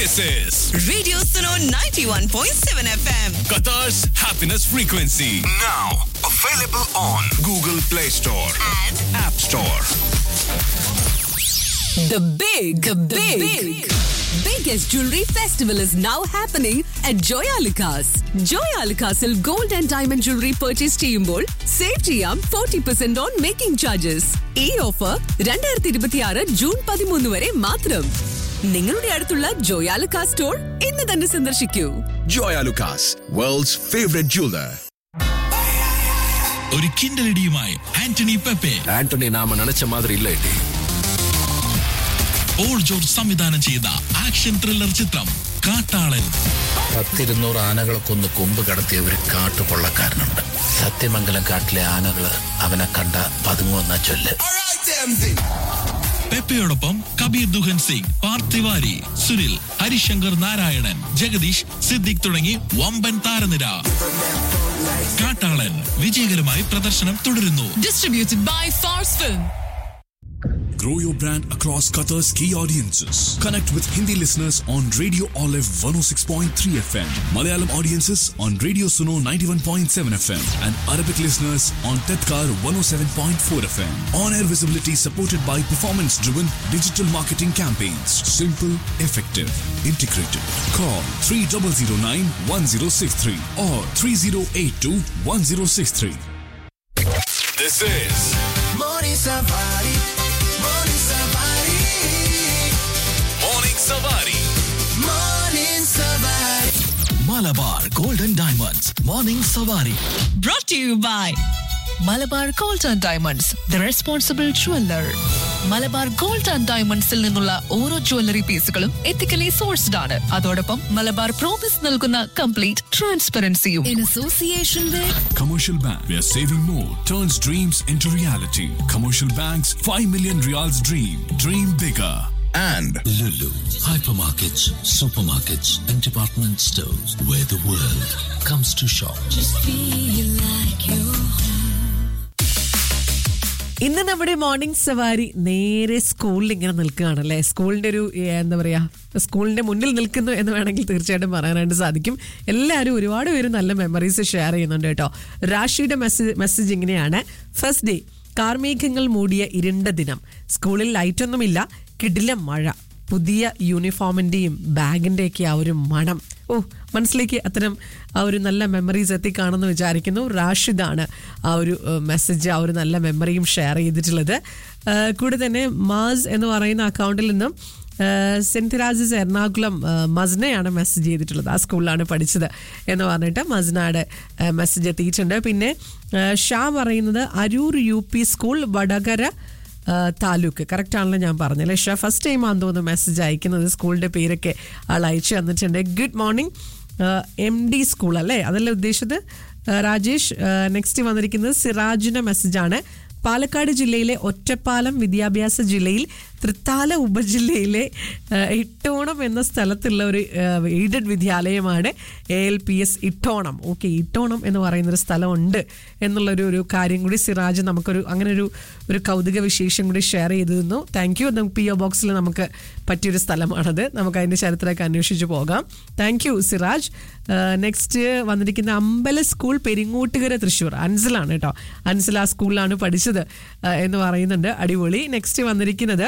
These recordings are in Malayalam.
This is Radio Suno 91.7 FM. Qatar's happiness frequency. Now available on Google Play Store, And App Store. The big, the big, biggest jewelry festival is now happening at Joyalukas. Joyalukasil gold and diamond jewelry purchase ചെയ്യുമ്പോൾ സേവ് ചെയ്യാം forty percent on making charges ഈ ഓഫർ രണ്ടായിരത്തി ഇരുപത്തിയാറ് ജൂൺ പതിമൂന്ന് വരെ മാത്രം നിങ്ങളുടെ അടുത്തുള്ള ജോയാലുക്കാ സ്റ്റോർ ഇന്ന് തന്നെ സന്ദർശിക്കൂ Joya Lucas, world's favorite jeweler. ഒരു കിണ്ടലടിയുമായി ആന്റണി പെപ്പെ ஆண்டனி நாம நினைச்ச மாதிரி இல்ல ஏட்டி പോൾ ജോർജ് സംവിധാനം ചെയ്ത ആക്ഷൻ ത്രില്ലർ ചിത്രം കാട്ടാളൻ പത്തിരുന്നൂറ് ആനകളെ കൊന്ന് കൊമ്പ് കടത്തിയ ഒരു കാട്ടുകൊള്ളക്കാരനുണ്ട് സത്യമംഗലം കാട്ടിലെ ആനകള് അവനെ കണ്ട പതുങ്ങുവെന്ന ചൊല്ല് പെപ്പയോടൊപ്പം കബീർ ദുഹൻ സിംഗ് പാർത്ഥിവാരി സുനിൽ ഹരിശങ്കർ നാരായണൻ ജഗദീഷ് സിദ്ദിഖ് തുടങ്ങി വമ്പൻ താരനിര കാട്ടാളൻ വിജയകരമായി പ്രദർശനം തുടരുന്നു distributed by Phars film Grow your brand across Qatar's key audiences. Connect with Hindi listeners on Radio Olive 106.3 FM, Malayalam audiences on Radio Suno 91.7 FM, and Arabic listeners on Tedkar 107.4 FM. On air visibility supported by performance driven digital marketing campaigns. Simple, effective, integrated. Call 3009 1063 or 3082 1063. This is Morning Savari. Malabar golden diamonds morning Savari brought to you by Malabar gold and diamonds the responsible jeweller Malabar gold and ഡയമണ്ട്സിൽ നിന്നുള്ള ഓരോ ജ്വല്ലറി പീസുകളും എത്തിക്കലി സോഴ്സ്ഡ് ആണ് അതോടൊപ്പം മലബാർ പ്രോമിസ് നൽകുന്ന കംപ്ലീറ്റ് ട്രാൻസ്പെറൻസിയും in association with Commercial Bank, where saving more turns dreams into reality. Commercial Bank's 5 million reals dream. Dream bigger. And Lulu, hypermarkets, supermarkets, and department stores where the world comes to shop. ഇന്ന് നമ്മുടെ മോർണിംഗ് സവാരി നേരെ സ്കൂളിൽ ഇങ്ങനെ നിൽക്കുകയാണല്ലേ സ്കൂളിന്റെ ഒരു ഏ, എന്താ പറയാ സ്കൂളിന്റെ മുന്നിൽ നിൽക്കുന്നു എന്ന് വേണമെങ്കിൽ തീർച്ചയായിട്ടും പറയാനായിട്ട് സാധിക്കും എല്ലാവരും ഒരുപാട് പേര് നല്ല മെമ്മറീസ് ഷെയർ ചെയ്യുന്നുണ്ട് കേട്ടോ റാഷിയുടെ മെസ്സേജ് മെസ്സേജ് ഇങ്ങനെയാണ് ഫസ്റ്റ് ഡേ കാർമേഘങ്ങൾ മൂടിയ ഇരുണ്ട ദിനം സ്കൂളിൽ ലൈറ്റൊന്നുമില്ല കിടിലം മഴ പുതിയ യൂണിഫോമിന്റെയും ബാഗിന്റെയൊക്കെ ആ ഒരു മണം ഓ മനസ്സിലേക്ക് അത്തരം ആ ഒരു നല്ല മെമ്മറീസ് എത്തിക്കാണെന്ന് വിചാരിക്കുന്നു റാഷിദാണ് ആ ഒരു മെസ്സേജ് ആ ഒരു നല്ല മെമ്മറിയും ഷെയർ ചെയ്തിട്ടുള്ളത് ആ, കൂടെ തന്നെ മാസ് എന്ന് പറയുന്ന അക്കൗണ്ടിൽ നിന്നും സെന്റ് തെരാസസ് എറണാകുളം ആ, മസ്നയാണ് മെസ്സേജ് ചെയ്തിട്ടുള്ളത് ആ സ്കൂളിലാണ് പഠിച്ചത് എന്ന് പറഞ്ഞിട്ട് മസ്നയുടെ മെസ്സേജ് എത്തിയിട്ടുണ്ട് പിന്നെ ആ, ഷാ പറയുന്നത് Arur U P school Vadakara ആ, താലൂക്ക് കറക്റ്റ് ആണല്ലോ ഞാൻ പറഞ്ഞല്ലേ ഷാ ഫസ്റ്റ് ടൈം ആണെന്ന് തോന്നുന്നു മെസ്സേജ് അയക്കുന്നത് സ്കൂളിന്റെ പേരൊക്കെ ആൾ അയച്ചു തന്നിട്ടുണ്ട് good morning M D school അല്ലേ അതല്ലേ ഉദ്ദേശിച്ചത് ആ, രാജേഷ് നെക്സ്റ്റ് വന്നിരിക്കുന്നത് സിറാജിന്റെ മെസ്സേജാണ് പാലക്കാട് ജില്ലയിലെ ഒറ്റപ്പാലം വിദ്യാഭ്യാസ ജില്ലയിൽ തൃത്താല ഉപജില്ലയിലെ ആ, ഇട്ടോണം എന്ന സ്ഥലത്തുള്ള ഒരു എയ്ഡഡ് വിദ്യാലയമാണ് A L P S Ittonam okay Ittonam എന്ന് പറയുന്നൊരു സ്ഥലമുണ്ട് എന്നുള്ളൊരു ഒരു കാര്യം കൂടി സിറാജ് നമുക്കൊരു അങ്ങനെ ഒരു ഒരു കൗതുക വിശേഷം കൂടി ഷെയർ ചെയ്തു തന്നു താങ്ക് യു നമുക്ക് പി ഒ ബോക്സിൽ നമുക്ക് പറ്റിയൊരു സ്ഥലമാണത് നമുക്ക് അതിൻ്റെ ചരിത്രമൊക്കെ അന്വേഷിച്ച് പോകാം താങ്ക് യു സിറാജ് നെക്സ്റ്റ് വന്നിരിക്കുന്ന അമ്പല സ്കൂൾ പെരിങ്ങോട്ടുകര തൃശ്ശൂർ അൻസലാണ് കേട്ടോ അൻസൽ ആ സ്കൂളിലാണ് പഠിച്ചത് ആ, എന്ന് പറയുന്നുണ്ട് അടിപൊളി നെക്സ്റ്റ് വന്നിരിക്കുന്നത്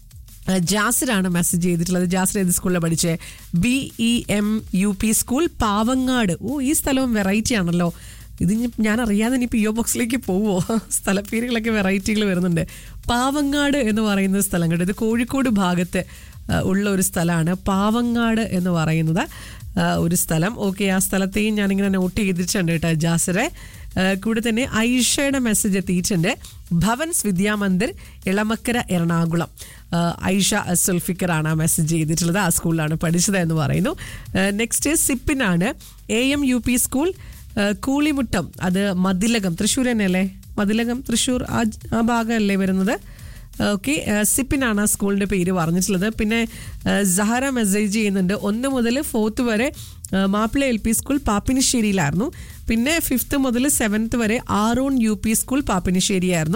ആ, ജാസിറാണ് മെസ്സേജ് ചെയ്തിട്ടുള്ളത് ജാസിർ ഏത് സ്കൂളിലാണ് പഠിച്ചത് B E M U P school Pavangad ഓ ഈ സ്ഥലവും വെറൈറ്റി ആണല്ലോ ഇത് ഇനി ഞാൻ അറിയാതെ ഇനി പി ഒ ബോക്സിലേക്ക് പോവോ സ്ഥലപ്പേരുകളൊക്കെ വെറൈറ്റികൾ വരുന്നുണ്ട് പാവങ്ങാട് എന്ന് പറയുന്ന സ്ഥലം കേട്ടോ ഇത് കോഴിക്കോട് ഭാഗത്ത് ആ, ഉള്ള ഒരു സ്ഥലമാണ് പാവങ്ങാട് എന്ന് പറയുന്നത് ആ, ഒരു സ്ഥലം ഓക്കെ ആ സ്ഥലത്തെയും ഞാനിങ്ങനെ നോട്ട് ചെയ്തിട്ടുണ്ട് കേട്ടോ ജാസിറെ ആ, കൂടെ തന്നെ ഐഷയുടെ മെസ്സേജ് എത്തിയിട്ടുണ്ട് ഭവൻസ് വിദ്യാമന്ദിർ ഇളമക്കര എറണാകുളം ആ, ഐഷ സുൽഫിക്കറാണ് ആ മെസ്സേജ് ചെയ്തിട്ടുള്ളത് ആ സ്കൂളിലാണ് പഠിച്ചത് എന്ന് പറയുന്നു നെക്സ്റ്റ് സിപ്പിനാണ് A M U P school ആ, കൂളിമുട്ടം അത് മതിലകം തൃശ്ശൂർ തന്നെയല്ലേ മതിലകം തൃശ്ശൂർ ആ ആ ഭാഗമല്ലേ വരുന്നത് ഓക്കെ സിപ്പിനാണ് ആ സ്കൂളിൻ്റെ പേര് പറഞ്ഞിട്ടുള്ളത് പിന്നെ ആ, സഹറ മെസ്സേജ് ചെയ്യുന്നുണ്ട് ഒന്ന് മുതൽ ഫോർത്ത് വരെ ആ, മാപ്പിള എൽ പി സ്കൂൾ പാപ്പിനിശ്ശേരിയിലായിരുന്നു പിന്നെ ഫിഫ്ത്ത് മുതൽ സെവൻത്ത് വരെ ആറോൺ യു പി സ്കൂൾ പാപ്പിനിശ്ശേരിയായിരുന്നു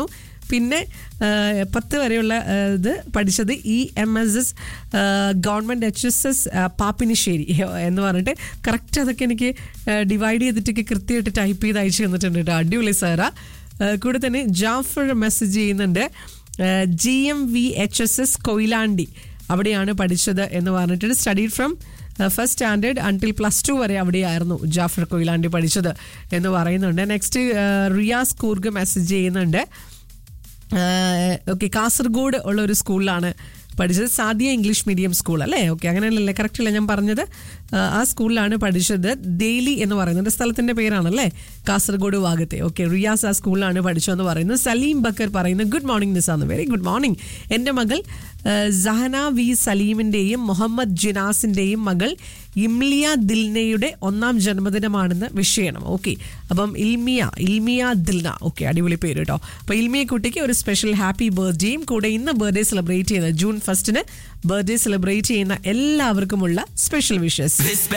പിന്നെ ആ, പത്ത് വരെയുള്ള ആ, ഇത് പഠിച്ചത് E M S S government H S S Pappinissery എന്ന് പറഞ്ഞിട്ട് കറക്റ്റ് അതൊക്കെ എനിക്ക് ഡിവൈഡ് ചെയ്തിട്ടൊക്കെ കൃത്യമായിട്ട് ടൈപ്പ് ചെയ്ത് അയച്ചു തന്നിട്ടുണ്ട് കേട്ടോ അടിപൊളി സാറാ ആ, കൂടെ തന്നെ ജാഫർ മെസ്സേജ് ചെയ്യുന്നുണ്ട് G M V H S S Koyilandy അവിടെയാണ് പഠിച്ചത് എന്ന് പറഞ്ഞിട്ട് studied from first standard until plus two വരെ അവിടെയായിരുന്നു ജാഫർ കൊയിലാണ്ടി പഠിച്ചത് എന്ന് പറയുന്നുണ്ട് നെക്സ്റ്റ് റിയാസ് കൂർഗ് മെസ്സേജ് ചെയ്യുന്നുണ്ട് ഓക്കെ കാസർഗോഡ് ഉള്ള ഒരു സ്കൂളിലാണ് പഠിച്ചത് സാദിയ ഇംഗ്ലീഷ് മീഡിയം സ്കൂൾ അല്ലേ ഓക്കെ അങ്ങനെയല്ലേ കറക്റ്റ് അല്ലേ ഞാൻ പറഞ്ഞത് ആ, ആ സ്കൂളിലാണ് പഠിച്ചത് ഡെയിലി എന്ന് പറയുന്നത് സ്ഥലത്തിന്റെ പേരാണല്ലേ കാസർഗോഡ് ഭാഗത്തെ ഓക്കെ റിയാസ് ആ സ്കൂളിലാണ് പഠിച്ചതെന്ന് പറയുന്നത് സലീം ബക്കർ പറയുന്നത് ഗുഡ് മോർണിംഗ് നിസാന്ന് വെരി ഗുഡ് മോർണിംഗ് എൻ്റെ മകൾ ആ, സഹന വി സലീമിൻ്റെയും മുഹമ്മദ് ജിനാസിൻ്റെയും മകൾ ഇംലിയ ദിൽനയുടെ ഒന്നാം ജന്മദിനമാണെന്ന് വിഷയണം ഓക്കെ അപ്പം ഇൽമിയ ഇൽമിയ ദിൽന ഓക്കെ അടിപൊളി പേര് കേട്ടോ അപ്പോൾ ഇൽമിയ കുട്ടിക്ക് ഒരു സ്പെഷ്യൽ ഹാപ്പി ബർത്ത്ഡേയും കൂടെ ഇന്ന് ബർത്ത്ഡേ സെലിബ്രേറ്റ് ചെയ്യുന്ന ജൂൺ ഫസ്റ്റിന് ബർത്ത്ഡേ സെലിബ്രേറ്റ് ചെയ്യുന്ന എല്ലാവർക്കുമുള്ള സ്പെഷ്യൽ വിഷസ്